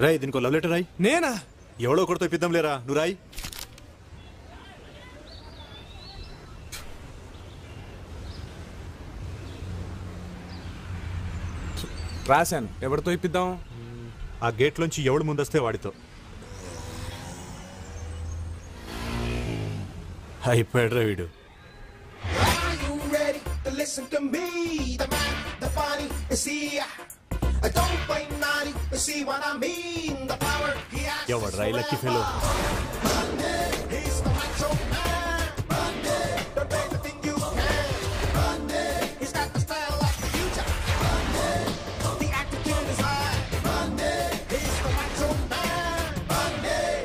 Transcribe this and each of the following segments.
రాయ్ దీనికి love letter Roy నేనా ఎవడో ఒకటితో ఇప్పిద్దాం లేరా నువ్వు రాయ్ రాశాను ఎవరితో ఇప్పిద్దాం ఆ గేట్ లోంచి ఎవడు ముందొస్తే వాడితో అయిపోయాడు రా వీడు Are you ready to listen to me? The man, the body, is he? I don't play naughty, but see what I mean? The power he has. ఎవడు రా lucky fellow He's the macho man. Don't everything you can. He's got the style of the future. The attitude is high. He's the macho man.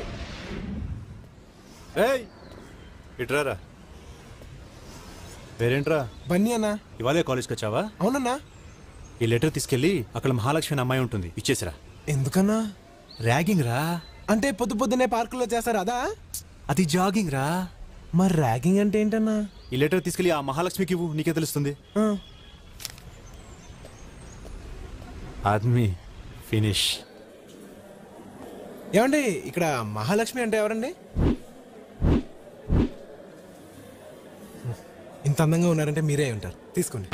ఏయ్ ఇట్రారా పేరేంట్రా బన్నీ అన్నా ఇవాళే కాలేజ్కి వచ్చావా అవునన్నా ఈ letter తీసుకెళ్ళి అక్కడ మహాలక్ష్మి అనే అమ్మాయి ఉంటుంది ఇచ్చేసిరా ఎందుకన్నా ర్యాగింగ్ రా అంటే పొద్దు పొద్దునే పార్కులో చేస్తారు అదా అది జాగింగ్ రా మరి ర్యాగింగ్ అంటే ఏంటన్నా ఈ లెటర్ తీసుకెళ్ళి ఆ మహాలక్ష్మికి ఇవ్వు నీకే తెలుస్తుంది ఆ, ఆద్మీ ఫినిష్ ఏమండి ఇక్కడ మహాలక్ష్మి అంటే ఎవరండి ఇంత అందంగా ఉన్నారంటే మీరే అయి ఉంటారు తీసుకోండి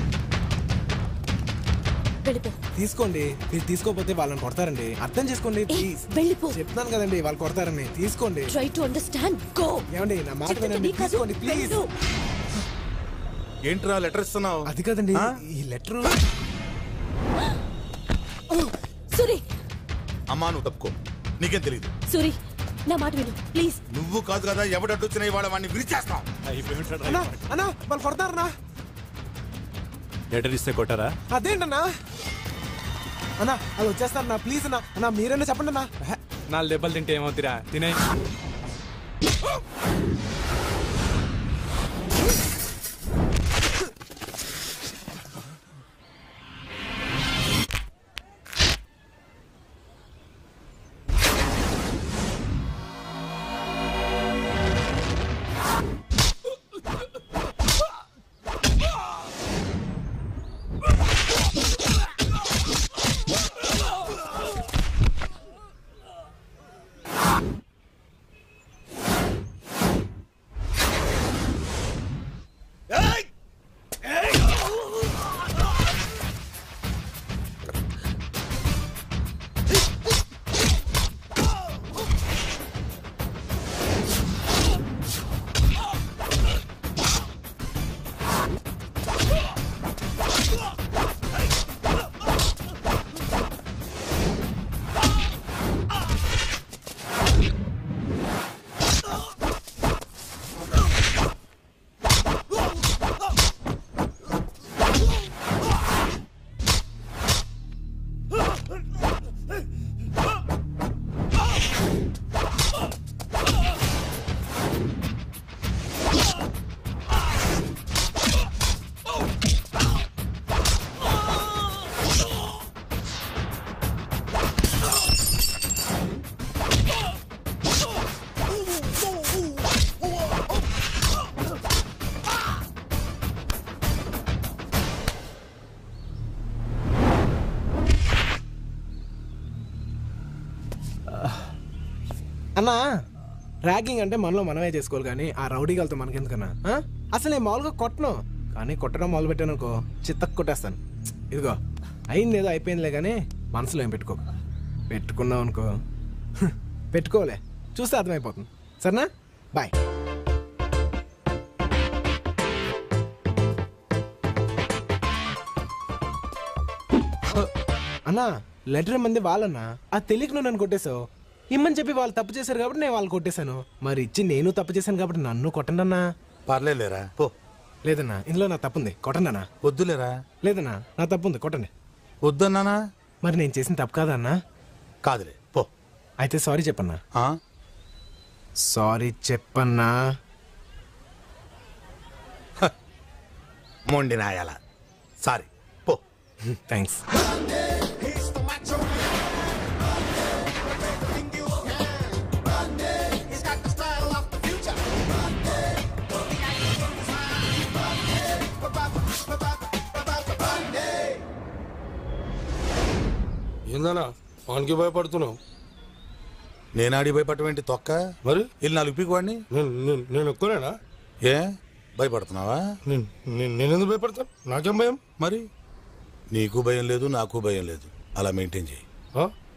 వెళ్ళిపో తీసుకోండి మీరు తీసుకోకపోతే వాళ్ళని కొడతారండి అర్థం చేసుకోండి ఏ, ప్లీజ్ వెళ్ళిపో చెప్తున్నాను కదండి వాళ్ళు కొడతారని తీసుకోండి ట్రై టు అండర్స్టాండ్ గో ఏమండి నా మాట వినండి తీసుకోండి ప్లీజ్ ఏంట్రా లెటర్ ఇస్తున్నావు అది కదండి ఆ? ఈ లెటర్ సూరి అమ్మా నువ్వు తప్పుకో నీకేం తెలియదు సూరి నా మాట విను ప్లీజ్ నువ్వు కాదు కదా ఎవడడ్డు వచ్చిన ఇవాళ వాడిని విరిచేస్తాం అన్నా అన్నా వాళ్ళు కొడతారన్నా లెటర్ ఇస్తే కొట్టారా అదేంటన్నా అన్నా అది వచ్చేస్తారన్నా ప్లీజ్ అన్నా అన్నా మీరైనా చెప్పండి అన్నా నాలుగు దెబ్బలు తింటే ఏమవుతురా తినే అన్నా ర్యాగింగ్ అంటే మనలో మనమే చేసుకోవాలి కానీ ఆ రౌడీగాలతో మనకెందుకన్నా ఆ? అసలు నేను మామూలుగా కొట్టను కానీ కొట్టడం మొదలు పెట్టాను అనుకో చిత్తకు కొట్టేస్తాను ఇదిగో అయింది ఏదో అయిపోయిందిలే కానీ మనసులో ఏం పెట్టుకో పెట్టుకున్నావు అనుకో హ్, పెట్టుకోలే చూస్తే అర్థమైపోతుంది సరేనా బాయ్ అన్నా లెటర్ మంది వాళ్ళన్నా అది తెలియక నువ్వు నన్ను కొట్టేశావు ఇమ్మని చెప్పి వాళ్ళు తప్పు చేశారు కాబట్టి నేను వాళ్ళు కొట్టేశాను మరి ఇచ్చి నేను తప్పు చేశాను కాబట్టి నన్ను కొట్టండి అన్నా పర్లేదులేరా పో లేదన్నా ఇందులో నా తప్పుంది కొట్టండి అన్నా వద్దులేరా లేదన్నా నా తప్పుంది కొట్టండి వద్దన్నానా మరి నేను చేసిన తప్పు కాదన్నా కాదులే పో అయితే సారీ చెప్పన్నా ఆ? సారీ చెప్పన్నా మొండి నాయాల సారీ పో thanks He's the macho man. Everything you can. He's got the style of the future. The attitude is high. Ba-ba-ba-ba-ba-ba-ba-ba-ba. ఏందన్నా వానికి భయపడుతున్నావు నేను ఆడి భయపడటం తొక్క మరి వెళ్ళి నాలుగు పీకు వాడిని నేను నేను నేను ఎక్కువనేనా ఏ భయపడుతున్నావా నేను నేను నేను ఎందుకు భయపడతాను నాకేం భయం మరి నీకు భయం లేదు నాకు భయం లేదు అలా మెయింటైన్ చేయి ఆ?